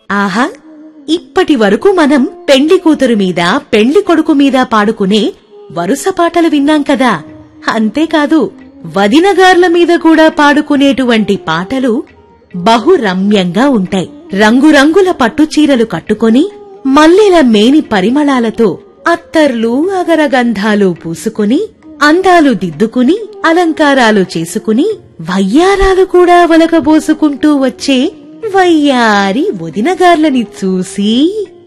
ఆహా ఇప్పటి వరకు మనం పెండ్లి కూతురు మీద పెండ్లి కొడుకు మీద పాడుకునే వరుస పాటలు విన్నాం కదా అంతేకాదు వదినగార్ల మీద కూడా పాడుకునేటువంటి పాటలు బహు రమ్యంగా ఉంటాయి రంగురంగుల పట్టుచీరలు కట్టుకొని మల్లెల మేని పరిమళాలతో అత్తర్లు అగరగంధాలు పూసుకుని అందాలు దిద్దుకుని అలంకారాలు చేసుకుని వయ్యారాలు కూడా వలకబోసుకుంటూ వచ్చే వయ్యారి వదినగార్లని చూసి